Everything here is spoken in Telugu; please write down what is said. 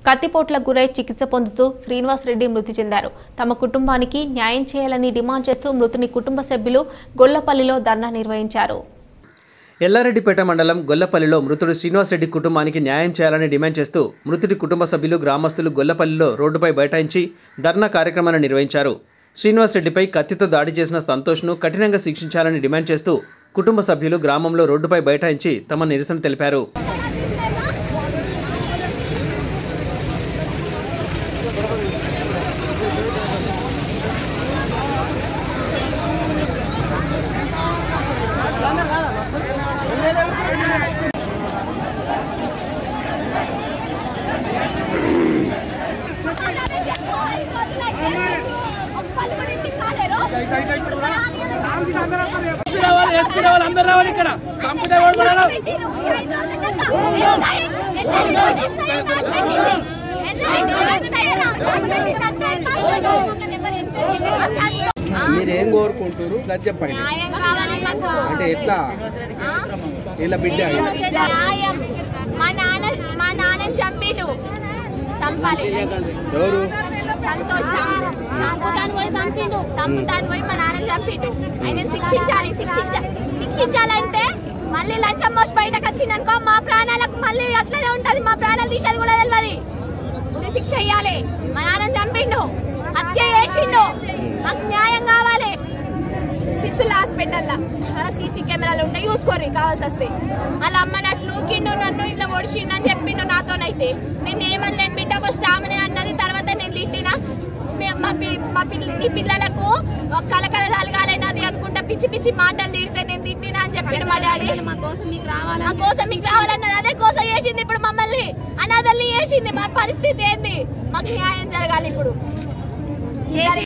కత్తిపోట్లకు గురై చికిత్స పొందుతూ శ్రీనివాస్ రెడ్డి మృతి చెందారు తమ కుటుంబానికి న్యాయం చేయాలని డిమాండ్ చేస్తూ మృతుని కుటుంబ సభ్యులు గొల్లపల్లిలో ధర్నా నిర్వహించారు ఎల్లారెడ్డిపేట మండలం గొల్లపల్లిలో మృతుడు శ్రీనివాసరెడ్డి కుటుంబానికి న్యాయం చేయాలని డిమాండ్ చేస్తూ మృతుడి కుటుంబ సభ్యులు గ్రామస్తులు గొల్లపల్లిలో రోడ్డుపై బైఠాయించి ధర్నా కార్యక్రమాన్ని నిర్వహించారు శ్రీనివాసరెడ్డిపై కత్తితో దాడి చేసిన సంతోష్ను కఠినంగా శిక్షించాలని డిమాండ్ చేస్తూ కుటుంబ సభ్యులు గ్రామంలో రోడ్డుపై బైఠాయించి తమ నిరసన తెలిపారు రావాలి ఎస్పీ రావాలి అందరు రావాలి ఇక్కడ కంప్యూటర్ ఓడి పడాలి మీరు ఏం కోరుకుంటారు అది చెప్పండి అంటే ఎట్లా ఇలా బిడ్డ న్యాయం మా నాన్న మా నాన్నని చంపిండు చంపాలి ఎవరు సంతోష్ చంపుతాను పోయి చంపిండు చంపుతాను పోయి మా నాన్నని చంపిండు ఆయన శిక్షించాలి శిక్షించ శిక్షించాలంటే మళ్ళీ లంచం మోసి బయటకు వచ్చిందనుకో మా ప్రాణాలకు మళ్ళీ అట్లనే ఉంటది మా ప్రాణాలు తీసేది కూడా తెలియదు ఉరి శిక్ష ఇయ్యాలి మా నాన్నని చంపిండు హత్య చేసిండు మాకు న్యాయం కావాలి సిక్స్ హాస్పిటల్లో అక్కడ సీసీ కెమెరాలు ఉంటాయి చూసుకోరు కావాల్సి వస్తే వాళ్ళ అమ్మ నన్ను నూకిండు నన్ను ఇట్లా ఒడిచిండు అని చెప్పిండు నాతోనైతే నేను ఏమనలేను బిడ్డ ఫస్ట్ ఆమెనే అన్నది తర్వాత నేను తిట్టిన మే- మా పి- మా పిల్ల నీ పిల్లలకు కలకల తలగాలైనది అనుకుంటా పిచ్చి పిచ్చి మాటలు తిడితే నేను తిట్టినా అని చెప్పిండు మా డాడీ మా కోసం మీకు రావాలి మా కోసం మీకు రావాలన్నది అదే కోసం చేసింది ఇప్పుడు మమ్మల్ని అనాథల్ని చేసింది మా పరిస్థితి ఏంది మాకు న్యాయం జరగాలి ఇప్పుడు చేసి